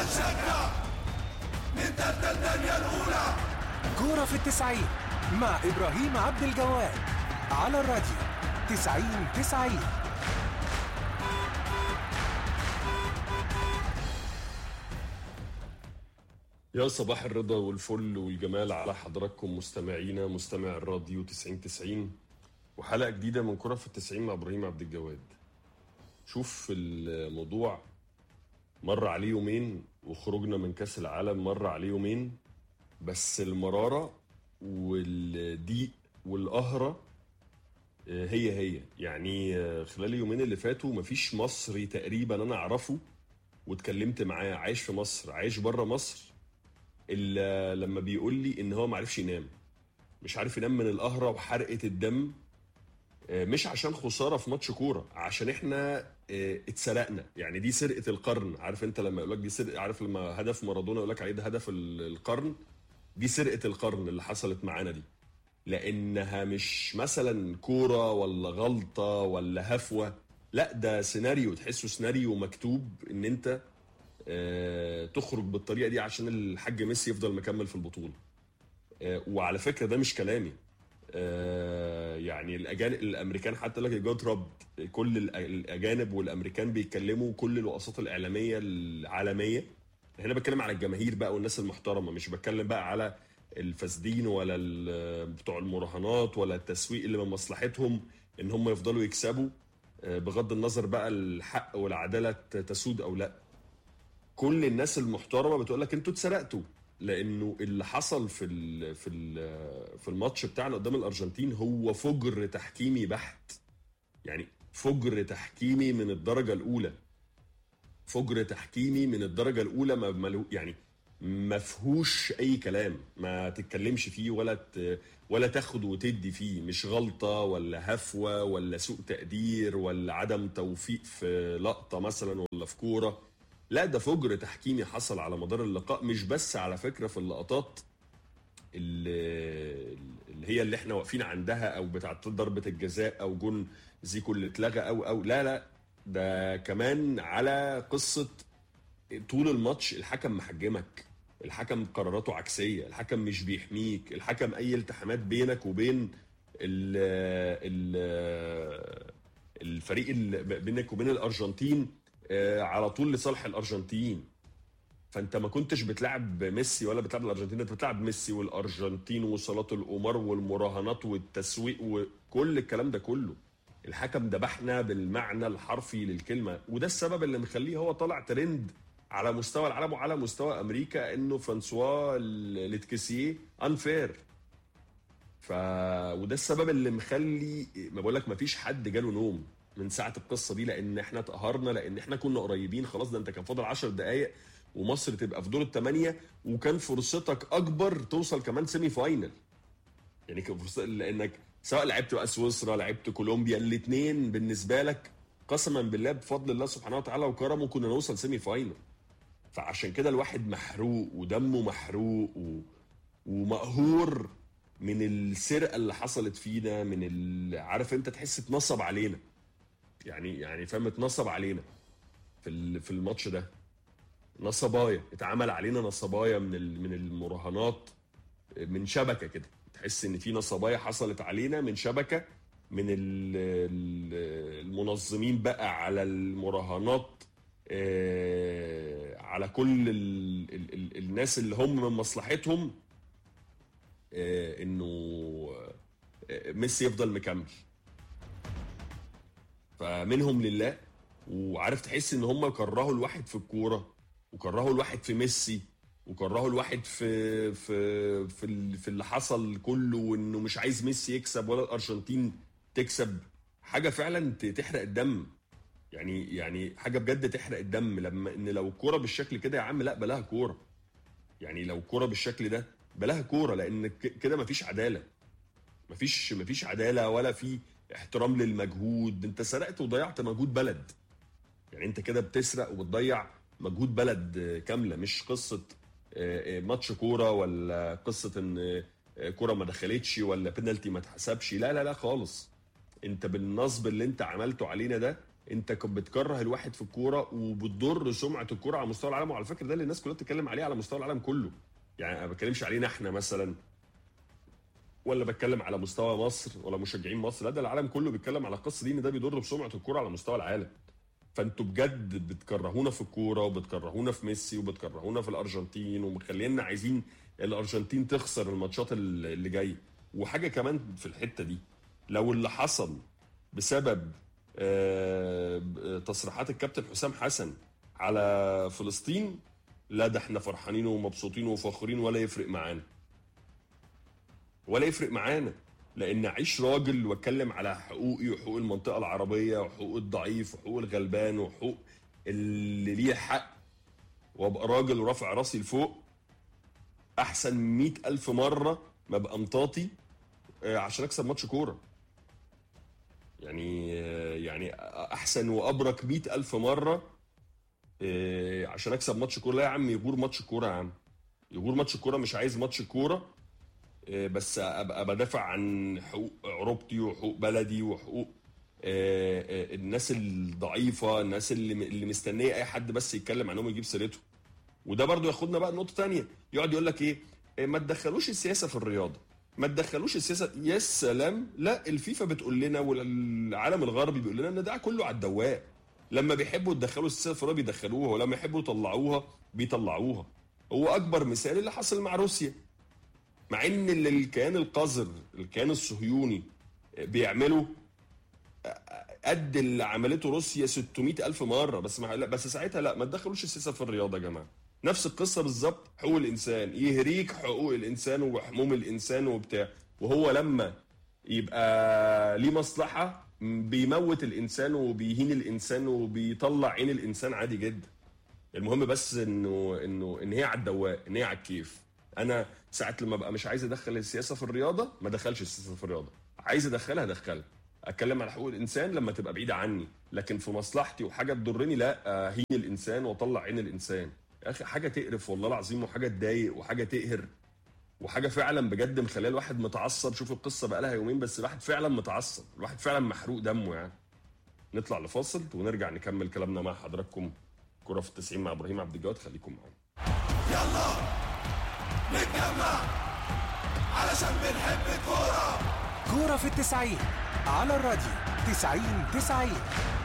هنشجع نبدأ الدنيا الأولى كورة في التسعين مع إبراهيم عبد الجواد على الراديو تسعين تسعين يا صباح الرضا والفل والجمال على حضراتكم مستمعينا مستمع الراديو 90 90 وحلقة جديدة من كرة في التسعين مع إبراهيم عبد الجواد شوف الموضوع مر عليه يومين وخروجنا من كأس العالم مر عليه يومين بس المرارة والضيق والقهرة آه، هي هي يعني آه، خلال اليومين اللي فاتوا مفيش مصري تقريبا أنا أعرفه واتكلمت معاه عايش في مصر عايش بره مصر الا لما بيقول لي ان هو ما عرفش ينام مش عارف ينام من القهره وحرقه الدم آه، مش عشان خساره في ماتش كوره عشان احنا آه، اتسرقنا يعني دي سرقه القرن عارف انت لما يقول لك دي سرقه عارف لما هدف مارادونا يقول لك عليه ده هدف ال- القرن دي سرقه القرن اللي حصلت معانا دي لانها مش مثلا كوره ولا غلطه ولا هفوه لا ده سيناريو تحسه سيناريو مكتوب ان انت آه، تخرج بالطريقه دي عشان الحاج ميسي يفضل مكمل في البطوله آه، وعلى فكره ده مش كلامي آه، يعني الاجانب الامريكان حتى لك جاد رب كل الأ- الاجانب والامريكان بيتكلموا كل الوساطات الاعلاميه العالميه هنا بتكلم على الجماهير بقى والناس المحترمه مش بتكلم بقى على الفاسدين ولا ال- بتوع المراهنات ولا التسويق اللي من مصلحتهم ان هم يفضلوا يكسبوا آه، بغض النظر بقى الحق والعداله تسود او لا كل الناس المحترمه بتقول لك انتوا اتسرقتوا لانه اللي حصل في ال في ال في الماتش بتاعنا قدام الارجنتين هو فجر تحكيمي بحت يعني فجر تحكيمي من الدرجه الاولى فجر تحكيمي من الدرجه الاولى ما ملو يعني ما فيهوش اي كلام ما تتكلمش فيه ولا ت... ولا تاخد وتدي فيه مش غلطه ولا هفوه ولا سوء تقدير ولا عدم توفيق في لقطه مثلا ولا في كوره لا ده فجر تحكيمي حصل على مدار اللقاء مش بس على فكره في اللقطات اللي, اللي هي اللي احنا واقفين عندها او بتاعت ضربه الجزاء او جون زيكو اللي اتلغى او او لا لا ده كمان على قصه طول الماتش الحكم محجمك الحكم قراراته عكسيه الحكم مش بيحميك الحكم اي التحامات بينك وبين ال ال الفريق اللي بينك وبين الارجنتين آه، على طول لصالح الارجنتين فانت ما كنتش بتلعب ميسي ولا بتلعب الارجنتين انت بتلعب ميسي والارجنتين وصلاه القمار والمراهنات والتسويق وكل الكلام ده كله الحكم ذبحنا بالمعنى الحرفي للكلمه وده السبب اللي مخليه هو طالع ترند على مستوى العالم وعلى مستوى امريكا انه فرانسوا لتكسيه انفير ف وده السبب اللي مخلي ما بقول لك ما فيش حد جاله نوم من ساعه القصه دي لان احنا اتقهرنا لان احنا كنا قريبين خلاص ده انت كان فاضل 10 دقائق ومصر تبقى في دور الثمانيه وكان فرصتك اكبر توصل كمان سيمي فاينل يعني كان فرصة لانك سواء لعبت بقى سويسرا لعبت كولومبيا الاثنين بالنسبه لك قسما بالله بفضل الله سبحانه وتعالى وكرمه كنا نوصل سيمي فاينل فعشان كده الواحد محروق ودمه محروق و... ومقهور من السرقه اللي حصلت فينا من ال... عارف انت تحس اتنصب علينا يعني يعني فاهم اتنصب علينا في ال... في الماتش ده نصبايا اتعمل علينا نصبايا من ال... من المراهنات من شبكه كده تحس ان في نصبايا حصلت علينا من شبكه من ال... ال- المنظمين بقى على المراهنات آه، على كل ال... ال... ال... الناس اللي هم من مصلحتهم آه، انه آه، ميسي يفضل مكمل فمنهم لله وعارف تحس ان هم كرهوا الواحد في الكوره وكرهوا الواحد في ميسي وكرهوا الواحد في في في, ال- في اللي حصل كله وانه مش عايز ميسي يكسب ولا الارجنتين تكسب حاجه فعلا ت- تحرق الدم يعني يعني حاجه بجد تحرق الدم لما ان لو الكوره بالشكل كده يا عم لا بلاها كوره يعني لو كوره بالشكل ده بلاها كوره لان ك- كده مفيش عداله مفيش مفيش عداله ولا في احترام للمجهود انت سرقت وضيعت مجهود بلد يعني انت كده بتسرق وبتضيع مجهود بلد آه، كامله مش قصه آه، آه، ماتش كوره ولا قصه ان آه، كوره ما دخلتش ولا بينالتي ما اتحسبش لا لا لا خالص انت بالنصب اللي انت عملته علينا ده انت ك- بتكره الواحد في الكوره وبتضر سمعه الكوره على مستوى العالم وعلى فكره ده اللي الناس كلها بتتكلم عليه على مستوى العالم كله يعني انا ما بتكلمش علينا احنا مثلا ولا بتكلم على مستوى مصر ولا مشجعين مصر لا ده العالم كله بيتكلم على القصه دي ان ده بيضر بسمعه الكوره على مستوى العالم فانتوا بجد بتكرهونا في الكوره وبتكرهونا في ميسي وبتكرهونا في الارجنتين ومخلينا عايزين الارجنتين تخسر الماتشات ال- اللي جايه وحاجه كمان في الحته دي لو اللي حصل بسبب آه، ب- تصريحات الكابتن حسام حسن على فلسطين لا ده احنا فرحانين ومبسوطين وفخورين ولا يفرق معانا ولا يفرق معانا لان اعيش راجل واتكلم على حقوقي وحقوق المنطقه العربيه وحقوق الضعيف وحقوق الغلبان وحقوق اللي ليه حق وابقى راجل ورافع راسي لفوق احسن مئة الف مره ما ابقى مطاطي آه، عشان اكسب ماتش كوره يعني آه، يعني احسن وابرك مئة الف مره آه، عشان اكسب ماتش كوره لا يا عم يغور ماتش كوره يا عم يغور ماتش كوره مش عايز ماتش كوره آه، بس ابقى بدافع عن حقوق عروبتي وحقوق بلدي وحقوق آه، آه، الناس الضعيفه الناس اللي اللي مستنيه اي حد بس يتكلم عنهم ويجيب سيرته وده برضو ياخدنا بقى لنقطه تانية يقعد يقول لك ايه إيه، ما تدخلوش السياسه في الرياضه ما تدخلوش السياسه يا سلام لا الفيفا بتقول لنا والعالم الغربي بيقول لنا ان ده كله على الدواء لما بيحبوا يدخلوا السياسه في الرياضه بيدخلوها ولما يحبوا يطلعوها بيطلعوها هو اكبر مثال اللي حصل مع روسيا مع ان اللي الكيان القذر الكيان الصهيوني بيعمله قد اللي عملته روسيا 600 ألف مرة بس مع... لا بس ساعتها لا ما تدخلوش السياسة في الرياضة يا جماعة نفس القصة بالظبط حقوق الإنسان يهريك حقوق الإنسان وحموم الإنسان وبتاع وهو لما يبقى ليه مصلحة بيموت الإنسان وبيهين الإنسان وبيطلع عين الإنسان عادي جدا المهم بس انه انه ان هي على الدواء ان هي على الكيف انا ساعات لما ابقى مش عايز ادخل السياسه في الرياضه ما ادخلش السياسه في الرياضه عايز ادخلها ادخلها اتكلم على حقوق الانسان لما تبقى بعيده عني لكن في مصلحتي وحاجه تضرني لا اهين الانسان واطلع عين الانسان يا اخي حاجه تقرف والله العظيم وحاجه تضايق وحاجه تقهر وحاجه فعلا بجد مخليه الواحد متعصب شوف القصه بقى لها يومين بس الواحد فعلا متعصب الواحد فعلا محروق دمه يعني نطلع لفاصل ونرجع نكمل كلامنا مع حضراتكم كرة في التسعين مع ابراهيم عبد الجواد خليكم معانا يلا نتجمع علشان بنحب الكورة كورة في التسعين على الراديو تسعين تسعين